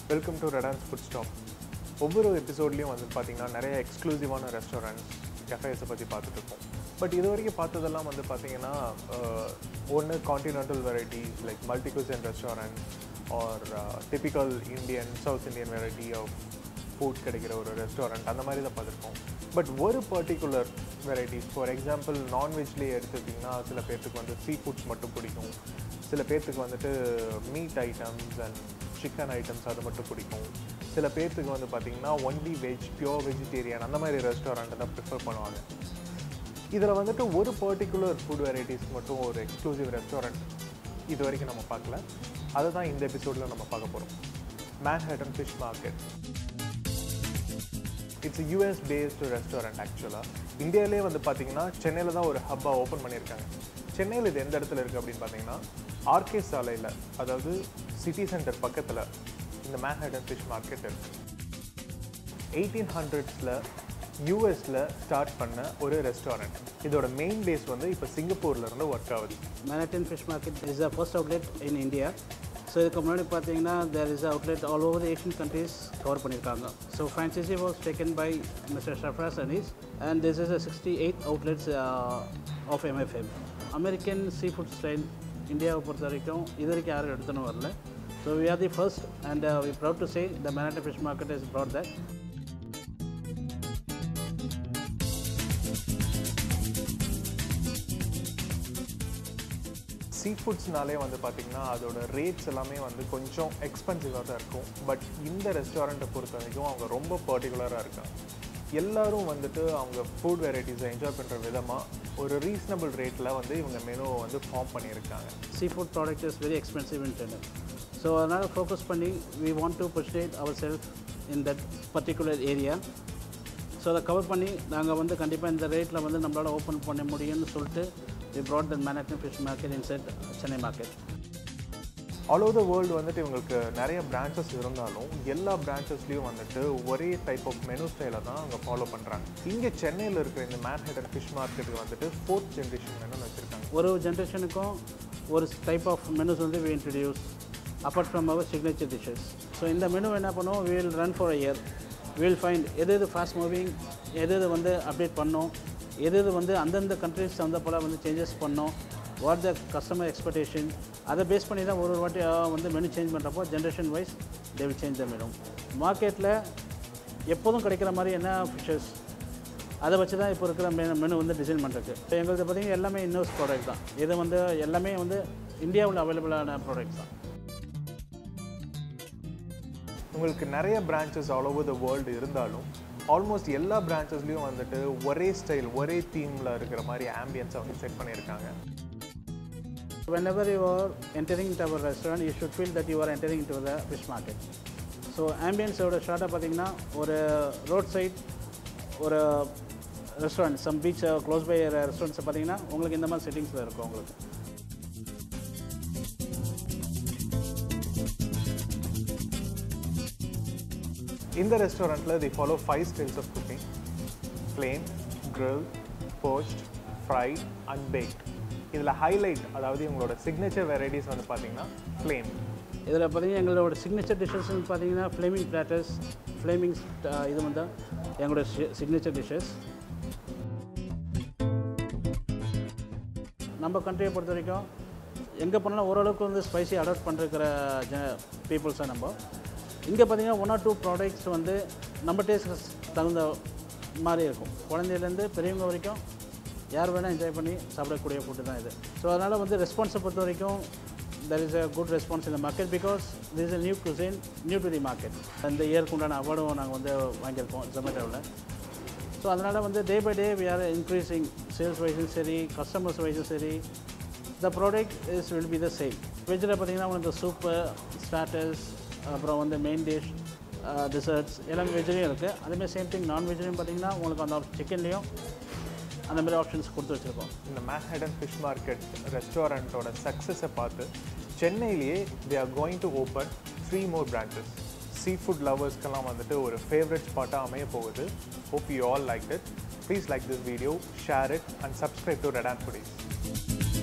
welcome to Redon's food stop ஒவ்வொரு எபிசோட்லேயும் வந்து பார்த்தீங்கன்னா நிறைய எக்ஸ்க்ளூசிவான ரெஸ்டாரண்ட்ஸ் கஃபேஸை பற்றி பார்த்துட்டு இருக்கோம் பட் இது வரைக்கும் பார்த்ததெல்லாம் வந்து பார்த்தீங்கன்னா ஒன்று continental varieties like multi cuisine restaurant or typical Indian South Indian variety of food கிடைக்கிற ஒரு ரெஸ்டாரண்ட் அந்த மாதிரி தான் பார்த்துருக்கோம் பட் ஒரு பர்டிகுலர் வெரைட்டிஸ் ஃபார் எக்ஸாம்பிள் நான்வெஜ்லேயே எடுத்துக்கிட்டிங்கன்னா சில பேர்த்துக்கு வந்து சீ ஃபுட்ஸ் மட்டும் பிடிக்கும் சில பேர்த்துக்கு வந்துட்டு meat items and chicken items அது மட்டும் பிடிக்கும் சில பேர்த்துக்கு வந்து பார்த்திங்கன்னா ஒன்லி வெஜ் பியோர் வெஜிடேரியன் அந்த மாதிரி ரெஸ்டாரண்ட்டை தான் ப்ரிஃபர் பண்ணுவாங்க இதில் வந்துட்டு ஒரு பர்டிகுலர் ஃபுட் வெரைட்டிஸ் மட்டும் ஒரு எக்ஸ்க்ளூசிவ் ரெஸ்டாரண்ட் இது வரைக்கும் நம்ம பார்க்கல அதை தான் இந்த எபிசோடில் நம்ம பார்க்க போகிறோம் Manhattan fish market it's US based restaurant ஆக்சுவலாக இந்தியாவிலே வந்து பார்த்தீங்கன்னா சென்னையில் தான் ஒரு ஹப்பாக ஓப்பன் பண்ணியிருக்காங்க சென்னையில் இது எந்த இடத்துல இருக்குது அப்படின்னு பார்த்தீங்கன்னா ஆர்கே சாலையில் அதாவது சிட்டி சென்டர் பக்கத்தில் இந்த மேன்ஹட்டன் ஃபிஷ் மார்க்கெட் இருக்குது எயிட்டீன் ஹண்ட்ரட்ஸில் யூஎஸில் ஸ்டார்ட் பண்ண ஒரு ரெஸ்டாரண்ட் இதோட மெயின் பேஸ் வந்து இப்போ சிங்கப்பூர்ல இருந்து ஒர்க் ஆகுது Manhattan fish market is the first outlet in India so இதுக்கு முன்னாடி பார்த்தீங்கன்னா there is outlet all over Asian countries cover பண்ணியிருக்காங்க so franchisee was taken by mister Shafraz Anees and this is a sixty eight outlets of MFM American sea food style இந்தியாவை பொறுத்த வரைக்கும் இது வரைக்கும் யாரும் எடுத்துன்னு வரல so we are the first and we proud to say the Manhattan fish market is broad that sea ஃபுட்ஸ்னாலே வந்து பார்த்திங்கன்னா அதோட ரேட்ஸ் எல்லாமே வந்து கொஞ்சம் எக்ஸ்பென்சிவாக தான் இருக்கும் பட் இந்த ரெஸ்டாரண்ட்டை பொறுத்த வரைக்கும் அவங்க ரொம்ப பர்டிகுலராக இருக்காங்க எல்லாரும் வந்துட்டு அவங்க ஃபுட் வெரைட்டிஸை என்ஜாய் பண்ணுற விதமாக ஒரு ரீசனபிள் ரேட்டில் வந்து இவங்க மெனுவை வந்து ஃபார்ம் பண்ணியிருக்காங்க sea food product is very expensive in Chennai so அதனால் ஃபோக்கஸ் பண்ணி we want to positionate our self in that particular area so அதை கவர் பண்ணி நாங்கள் வந்து கண்டிப்பாக இந்த ரேட்டில் வந்து நம்மளால் ஓப்பன் பண்ண முடியும்னு சொல்லிட்டு we brought that Manhattan fish market in set Chennai market all over the world வந்துட்டு இவங்களுக்கு நிறைய பிரான்ச்சஸ் இருந்தாலும் எல்லா பிரான்ச்சஸ்லேயும் வந்துட்டு ஒரே டைப் ஆஃப் மெனு ஸ்டைலை தான் அவங்க ஃபாலோ பண்ணுறாங்க இங்கே சென்னையில் இருக்கிற இந்த மேன்ஹட்டன் ஃபிஷ் மார்க்கெட்டுக்கு வந்துட்டு ஃபோர்த் ஜென்ரேஷன் மெனுன்னு வச்சுருக்காங்க ஒரு ஜென்ரேஷனுக்கும் ஒரு டைப் ஆஃப் மெனுஸ் வந்து we introduce apart from our signature dishes so இந்த மெனு என்ன பண்ணுவோம் will run for a year will find எது எது ஃபாஸ்ட் மூவிங் எது எது வந்து அப்டேட் பண்ணோம் எது எது வந்து அந்தந்த கண்ட்ரிஸ் தகுந்த போல் வந்து சேஞ்சஸ் பண்ணோம் வாட் த கஸ்டமர் எக்ஸ்பெக்டேஷன் அதை பேஸ் பண்ணி தான் ஒரு ஒரு வாட்டி ஆ, வந்து மெனு சேஞ்ச் பண்ணுறப்போ generation wise they will change the menu மார்க்கெட்டில் எப்போதும் கிடைக்கிற மாதிரி என்ன ஃபிஷஸ் அதை வச்சு தான் இப்போ இருக்கிற மெனு மெனு வந்து டிசைன் பண்ணுறது இப்போ எங்களுக்கு பார்த்தீங்கன்னா எல்லாமே இன்னோஸ் ப்ராடக்ட் தான் இது வந்து எல்லாமே வந்து இந்தியாவில் அவைலபிளான ப்ராடக்ட் தான் உங்களுக்கு நிறைய branches all over the world இருந்தாலும் ஆல்மோஸ்ட் எல்லா பிரான்ச்சஸ்லேயும் வந்துட்டு ஒரே ஸ்டைல் ஒரே தீமில் இருக்கிற மாதிரி ஆம்பியன்ஸை வந்து செட் பண்ணியிருக்காங்க whenever you are entering into our restaurant you should feel that you are entering into the fish market so ஆம்பியன்ஸோட ஷார்ட்டாக பார்த்தீங்கன்னா ஒரு ரோட் சைட் ஒரு restaurant some beach close by ரெஸ்டாரண்ட்ஸை பார்த்தீங்கன்னா உங்களுக்கு இந்த மாதிரி செட்டிங்ஸில் இருக்கும் உங்களுக்கு இந்த ரெஸ்டாரண்ட்டில் the follow five styles of cooking plain grill poached fried and baked இதில் ஹைலைட் அதாவது இவங்களோட சிக்னேச்சர் வெரைட்டிஸ் வந்து பார்த்தீங்கன்னா plain இதில் பார்த்தீங்கன்னா எங்களோட சிக்னேச்சர் டிஷ்ஷஸ்னு பார்த்தீங்கன்னா ஃப்ளேமிங் பிளாட்டர்ஸ் ஃப்ளேமிங் இது வந்து எங்களோட சிக்னேச்சர் டிஷ்ஷஸ் நம்ம கண்ட்ரியை பொறுத்த வரைக்கும் எங்கே போனாலும் ஓரளவுக்கு வந்து ஸ்பைசி அடாப்ட் பண்ணிருக்கிற ஜ பீப்புள்ஸாக நம்ம இங்கே பார்த்தீங்கன்னா ஒன் ஆர் டூ ப்ராடக்ட்ஸ் வந்து நம்ம டேஸ்ட் தகுந்த மாதிரி இருக்கும் குழந்தையிலேருந்து பெரியவங்க வரைக்கும் யார் வேணால் என்ஜாய் பண்ணி சாப்பிடக்கூடிய ஃபுட்டு தான் இது ஸோ அதனால் வந்து ரெஸ்பான்ஸை பொறுத்த வரைக்கும் there is a good response in the market because this is a new cuisine new to the market இந்த இயருக்கு உண்டான அவார்டும் நாங்கள் வந்து வாங்கியிருக்கோம் ஜொமேட்டோவில் ஸோ அதனால் வந்து day by day we are increasing sales வைஸும் சரி கஸ்டமர்ஸ் வைஸும் சரி the product is will be the same வெஜ்ஜில் பார்த்தீங்கன்னா உங்களுக்கு சூப்பு ஸ்டார்டர்ஸ் அப்புறம் வந்து மெயின் டிஷ் டிசர்ட்ஸ் எல்லாமே வெஜ்லேயும் இருக்குது அதேமாதிரி சேம் திங் நான் வெஜ்லேயும் பார்த்தீங்கன்னா உங்களுக்கு அந்த சிக்கன்லேயும் அந்த மாதிரி ஆப்ஷன்ஸ் கொடுத்து வச்சுருக்கோம் இந்த மேன்ஹட்டன் ஃபிஷ் மார்க்கெட் ரெஸ்டாரண்ட்டோட சக்ஸஸை பார்த்து சென்னையிலேயே they are going to open three more branches sea food லவர்ஸ்க்கெல்லாம் வந்துட்டு ஒரு ஃபேவரட் ஸ்பாட்டாக அமைய போகுது hope you all like it please like this video share it and subscribe to Redon foodies